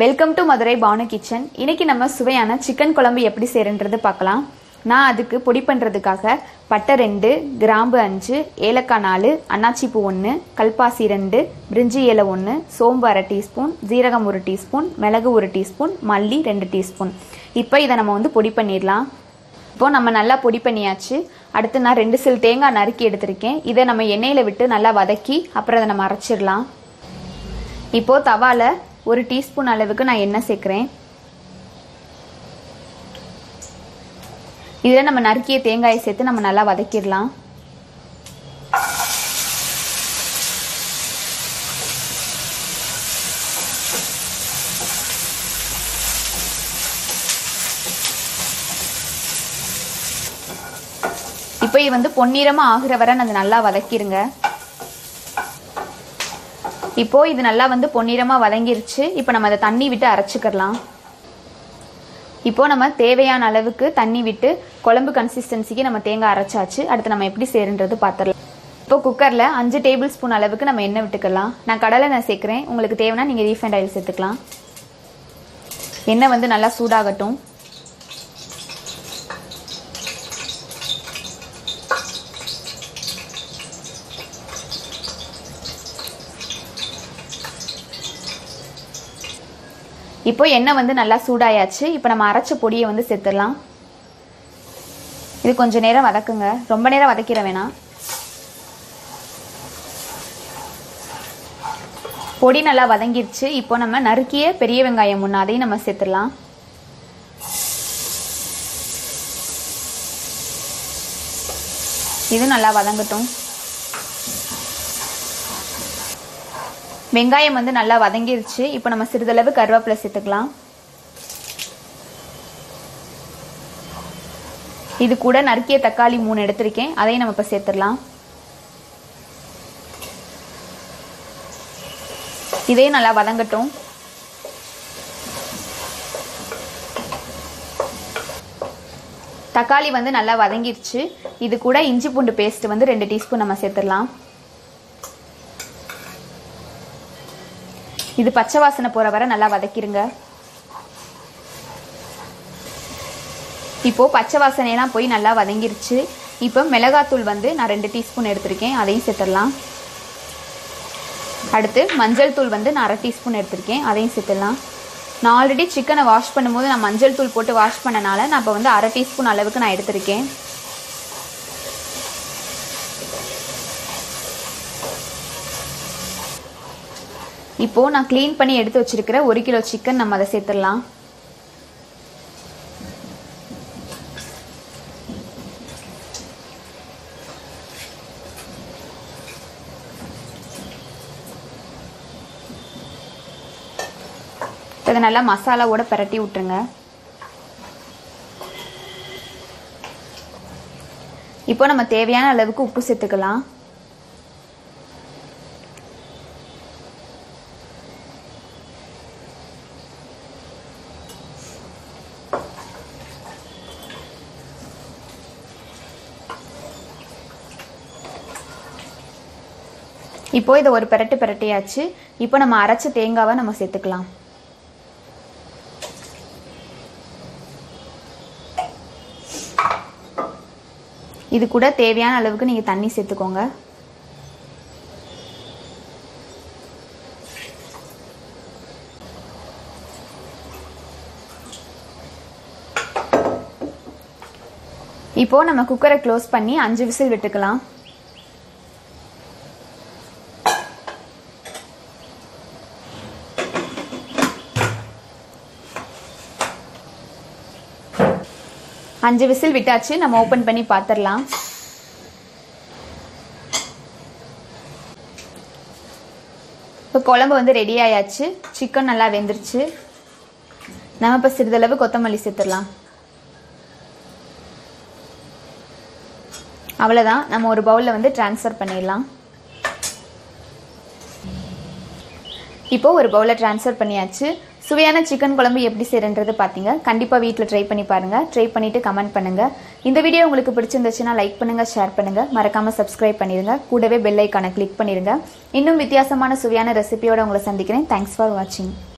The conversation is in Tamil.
welcome to Madurai Banu kitchen இன்னைக்கு நம்ம சுவையான சிக்கன் குழம்பு எப்படி செய்யறன்றது பார்க்கலாம் நான் அதுக்கு பொடி பண்ணுறதுக்காக பட்டை ரெண்டு கிராம்பு அஞ்சு ஏலக்காய் நாலு அன்னாச்சிப்பூ ஒன்று கல்பாசி ரெண்டு பிரிஞ்சி இலை ஒன்று சோம்பு அரை டீஸ்பூன் ஜீரகம் ஒரு டீஸ்பூன் மிளகு ஒரு டீஸ்பூன் மல்லி ரெண்டு டீஸ்பூன் இப்போ இதை நம்ம வந்து பொடி பண்ணிடலாம் இப்போ நம்ம நல்லா பொடி பண்ணியாச்சு அடுத்து நான் ரெண்டு சில் தேங்காய் நறுக்கி எடுத்திருக்கேன் இதை நம்ம எண்ணெயில் விட்டு நல்லா வதக்கி அப்புறம் அதை நம்ம அரைச்சிடலாம் இப்போ தவால ஒரு டீஸ்பூன் அளவுக்கு நான் எண்ணெய் சேர்க்குறேன் இதில் நம்ம நறுக்கிய தேங்காயை சேர்த்து நம்ம நல்லா வதக்கிடலாம் இப்போ இது வந்து பொன்னிறமா ஆகுற வரை நம்ம நல்லா வதக்கிடுங்க இப்போ இது நல்லா வந்து பொன்னிறமா வதங்கிருச்சு இப்போ நம்ம அதை தண்ணி விட்டு அரைச்சிக்கலாம் இப்போ நம்ம தேவையான அளவுக்கு தண்ணி விட்டு குழம்பு கன்சிஸ்டன்சிக்கு நம்ம தேங்காய் அரைச்சாச்சு அடுத்து நம்ம எப்படி செய்யறது பார்த்துடலாம் இப்போ குக்கரில் அஞ்சு டேபிள் ஸ்பூன் அளவுக்கு நம்ம எண்ணெய் விட்டுக்கலாம் நான் கடலை நான் சேர்க்குறேன் உங்களுக்கு தேவைன்னா நீங்கள் ரீஃபைண்ட் ஆயில் சேர்த்துக்கலாம் எண்ணெய் வந்து நல்லா சூடாகட்டும் இப்போ எண்ணெய் வந்து நல்லா சூடாயாச்சு இப்போ நம்ம அரைச்ச பொடியை வந்து சேர்த்துடலாம் இது கொஞ்சம் நேரம் வதக்குங்க ரொம்ப நேரம் வதக்கிட வேணாம் பொடி நல்லா வதங்கிருச்சு இப்போ நம்ம நறுக்கிய பெரிய வெங்காயம் ஒன்று அதையும் நம்ம சேர்த்துடலாம் இது நல்லா வதங்கட்டும் வெங்காயம் வந்து நல்லா வதங்கிருச்சு இப்போ நம்ம சிறிதளவு கருவேப்பிலை சேர்த்துக்கலாம் இது கூட நறுக்கிய தக்காளி மூணு எடுத்திருக்கேன் அதையும் நம்ம இப்போ சேர்த்துடலாம் இதையும் நல்லா வதங்கட்டும் தக்காளி வந்து நல்லா வதங்கிருச்சு இது கூட இஞ்சி பூண்டு பேஸ்ட் வந்து ரெண்டு டீஸ்பூன் நம்ம சேர்த்துடலாம் இது பச்சை வாசனை போற வரை நல்லா வதக்கிருங்க இப்போ பச்சை வாசனையெல்லாம் போய் நல்லா வதங்கிருச்சு இப்போ மிளகாத்தூள் வந்து நான் ரெண்டு டீஸ்பூன் எடுத்திருக்கேன் அதையும் சேர்த்துடலாம் அடுத்து மஞ்சள் தூள் வந்து நான் அரை டீஸ்பூன் எடுத்திருக்கேன் அதையும் சேர்த்துடலாம் நான் ஆல்ரெடி சிக்கனை வாஷ் பண்ணும்போது நான் மஞ்சள் தூள் போட்டு வாஷ் பண்ணனால நான் இப்போ வந்து அரை டீஸ்பூன் அளவுக்கு நான் எடுத்திருக்கேன் இப்போ நான் க்ளீன் பண்ணி எடுத்து வச்சிருக்கிற ஒரு கிலோ சிக்கன் நம்ம அதை சேர்த்துடலாம் இதை நல்லா மசாலாவோட பிரட்டி விட்டுருங்க இப்போ நம்ம தேவையான அளவுக்கு உப்பு சேர்த்துக்கலாம் இப்போ இதை ஒரு பெரட்டு பெரட்டியாச்சு இப்போ நம்ம அரைச்ச தேங்காவை நம்ம சேர்த்துக்கலாம் இது கூட தேவையான அளவுக்கு நீங்கள் தண்ணி சேர்த்துக்கோங்க இப்போ நம்ம குக்கரை க்ளோஸ் பண்ணி அஞ்சு விசில் விட்டுக்கலாம் அஞ்சு விசில் விட்டாச்சு நம்ம ஓப்பன் பண்ணி பார்த்துடலாம் இப்போ குழம்பு வந்து ரெடி ஆயாச்சு சிக்கன் நல்லா வெந்துருச்சு நம்ம இப்போ சிறிதளவு கொத்தமல்லி சேர்த்துடலாம் அவ்வளோதான் நம்ம ஒரு பவுலில் வந்து ட்ரான்ஸ்ஃபர் பண்ணிடலாம் இப்போ ஒரு பவுலில் ட்ரான்ஸ்ஃபர் பண்ணியாச்சு சுவையான சிக்கன் குழம்பு எப்படி செய்யறன்றது பார்த்தீங்க கண்டிப்பாக வீட்டில் ட்ரை பண்ணி பாருங்கள் ட்ரை பண்ணிவிட்டு கமெண்ட் பண்ணுங்கள் இந்த வீடியோ உங்களுக்கு பிடிச்சிருந்துச்சுன்னா லைக் பண்ணுங்கள் ஷேர் பண்ணுங்கள் மறக்காமல் சப்ஸ்கிரைப் பண்ணிடுங்க கூடவே பெல் ஐக்கானை கிளிக் பண்ணிடுங்க இன்னும் வித்தியாசமான சுவையான ரெசிபியோட உங்களை சந்திக்கிறேன் தேங்க்ஸ் ஃபார் வாட்சிங்